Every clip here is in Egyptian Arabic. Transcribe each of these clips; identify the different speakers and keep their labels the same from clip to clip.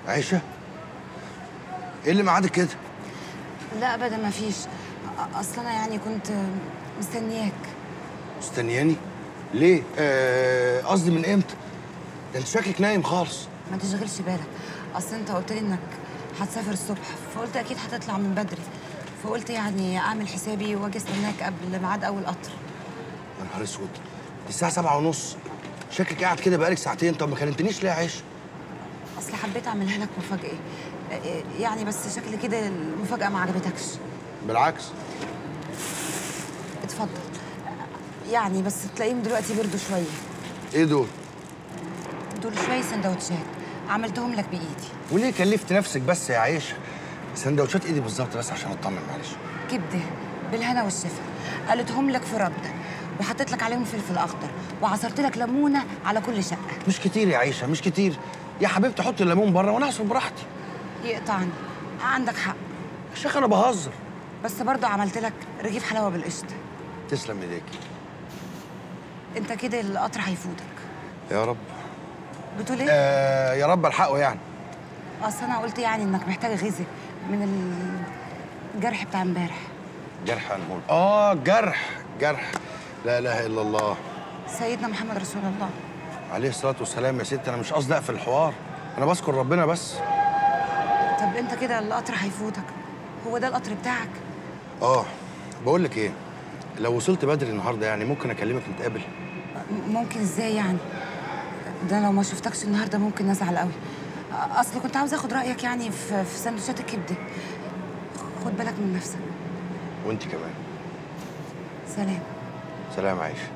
Speaker 1: عيشه ايه اللي معادك كده
Speaker 2: لا ابدا ما فيش أ- اصل انا يعني كنت مستنياك
Speaker 1: مستنياني ليه آه، قصدي من امتى ده انت شكلك نايم خالص
Speaker 2: ما تشغلش بالك اصل انت قلت لي انك هتسافر الصبح فقلت اكيد هتطلع من بدري فقلت يعني اعمل حسابي واجي استناك قبل ميعاد اول قطر
Speaker 1: يا نهار اسود دي الساعه سبعة ونص شكلك قاعد كده بقالك ساعتين طب ما كلمتنيش ليه يا عيشه
Speaker 2: اصل حبيت اعملها لك مفاجاه أ- يعني بس شكل كده المفاجاه ما عجبتكش
Speaker 1: بالعكس
Speaker 2: اتفضل يعني بس تلاقيهم دلوقتي بردوا شويه
Speaker 1: ايه دول
Speaker 2: دول شويه سندوتشات عملتهم لك بايدي
Speaker 1: وليه كلفت نفسك بس يا عيشه سندوتشات ايدي بالظبط بس عشان اطمن معلش
Speaker 2: كبده بالهنا والشفا قالتهم لك في رده وحطيت لك عليهم فلفل اخضر وعصرت لك ليمونه على كل شقه
Speaker 1: مش كتير يا عيشه مش كتير يا حبيبتي حط الليمون بره وانا اعصر براحتي
Speaker 2: يقطعني عندك حق
Speaker 1: يا شيخ انا بهزر
Speaker 2: بس برضه عملت لك رغيف حلاوه بالقشطه
Speaker 1: تسلم ايديكي
Speaker 2: انت كده القطر هيفوتك
Speaker 1: يا رب
Speaker 2: بتقول ايه
Speaker 1: آه يا رب الحقه يعني
Speaker 2: اصل انا قلت يعني انك محتاج غذاء من الجرح بتاع امبارح
Speaker 1: جرح هنقول اه جرح جرح لا اله الا الله
Speaker 2: سيدنا محمد رسول الله
Speaker 1: عليه الصلاه والسلام يا ست انا مش قصدي اقفل الحوار انا بذكر ربنا بس
Speaker 2: طب انت كده القطر هيفوتك هو ده القطر بتاعك
Speaker 1: اه بقول لك ايه لو وصلت بدري النهارده يعني ممكن اكلمك نتقابل
Speaker 2: م- ممكن ازاي يعني ده لو ما شفتكش النهارده ممكن ازعل قوي اصل كنت عاوز اخد رايك يعني في في سندوتشات الكبده خد بالك من نفسك
Speaker 1: وانت كمان
Speaker 2: سلام
Speaker 1: سلام عايشه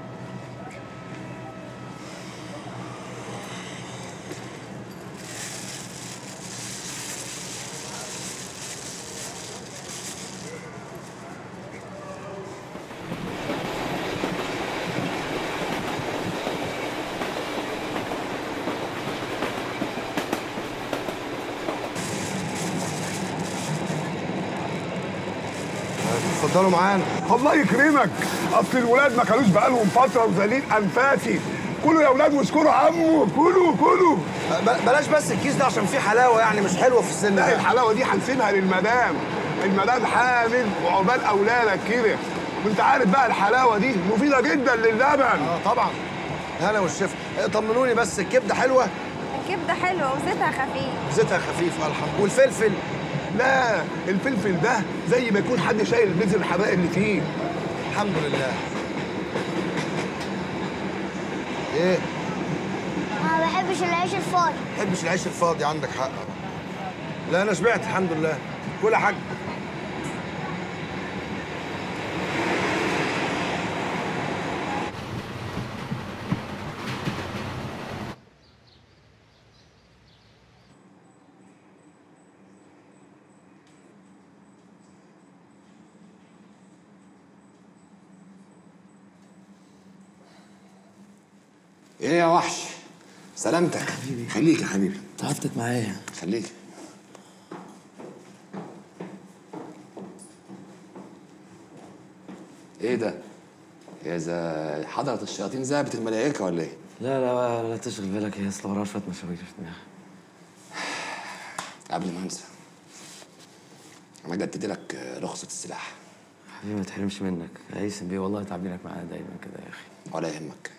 Speaker 1: اتفضلوا معانا
Speaker 3: الله يكرمك اصل الولاد ما كانوش بقالهم فتره وزالين انفاسي كلوا يا اولاد واشكروا عمو كلوا كلوا
Speaker 1: ب- بلاش بس الكيس ده عشان فيه حلاوه يعني مش حلوه في السن
Speaker 3: لا
Speaker 1: ده
Speaker 3: الحلاوه دي هنسيبها للمدام المدام حامل وعقبال اولادك كده وانت عارف بقى الحلاوه دي مفيده جدا للبن
Speaker 1: اه طبعا هلا والشفا إيه، طمنوني بس الكبده حلوه
Speaker 4: الكبده حلوه وزيتها خفيف
Speaker 1: زيتها خفيف الحمد والفلفل
Speaker 3: لا الفلفل ده زي ما يكون حد شايل بذر الحباء اللي فيه
Speaker 1: الحمد لله ايه
Speaker 5: ما بحبش العيش الفاضي
Speaker 1: ما بحبش العيش الفاضي عندك حق لا انا شبعت الحمد لله كل حاجه
Speaker 6: ايه يا وحش سلامتك حبيبي خليك يا حبيبي
Speaker 7: تعبتك معايا
Speaker 6: خليك ايه ده اذا حضرت الشياطين ذهبت الملائكه ولا ايه
Speaker 7: لا لا لا تشغل بالك هي اصل وراها شويه مشاوير في دماغي
Speaker 6: قبل ما انسى انا جددت لك رخصه السلاح
Speaker 7: حبيبي ما تحرمش منك هيثم بيه والله تعبينك معايا دايما كده يا اخي
Speaker 6: ولا يهمك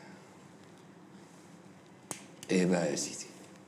Speaker 6: ايه بقى يا سيدي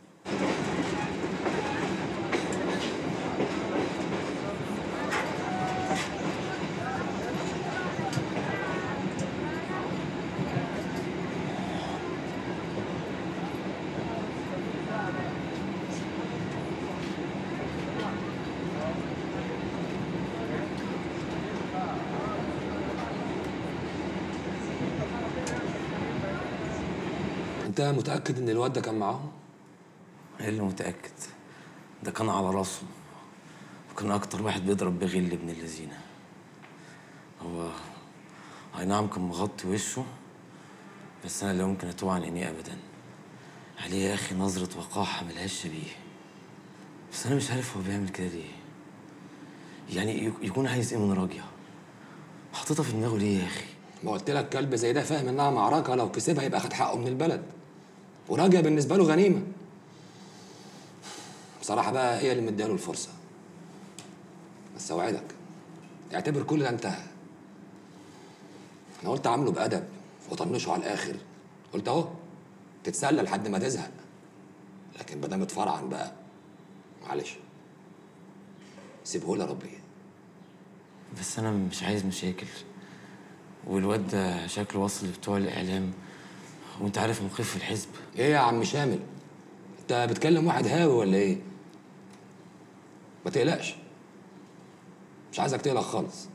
Speaker 8: انت متاكد ان الواد ده كان معاهم
Speaker 7: ايه اللي متاكد ده كان على راسه وكان اكتر واحد بيضرب بغل ابن اللذينه هو اي نعم كان مغطي وشه بس انا لا يمكن اتوب عن عينيه ابدا عليه يا اخي نظره وقاحه ملهاش شبيه بس انا مش عارف هو بيعمل كده ليه يعني يك- يكون عايز ايه من راجيه حاططها في دماغه ليه يا اخي
Speaker 8: ما قلت لك كلب زي ده فاهم انها معركه لو كسبها يبقى خد حقه من البلد وراجع بالنسبه له غنيمه بصراحه بقى هي اللي مدياله الفرصه بس اوعدك اعتبر كل ده انتهى انا قلت اعامله بادب واطنشه على الاخر قلت اهو تتسلى لحد ما تزهق لكن ما دام اتفرعن بقى معلش سيبه لي ربي
Speaker 7: بس انا مش عايز مشاكل والواد ده شكله وصل لبتوع الاعلام وانت عارف موقف في الحزب
Speaker 8: ايه يا عم شامل انت بتكلم واحد هاوي ولا ايه ما تقلقش مش عايزك تقلق خالص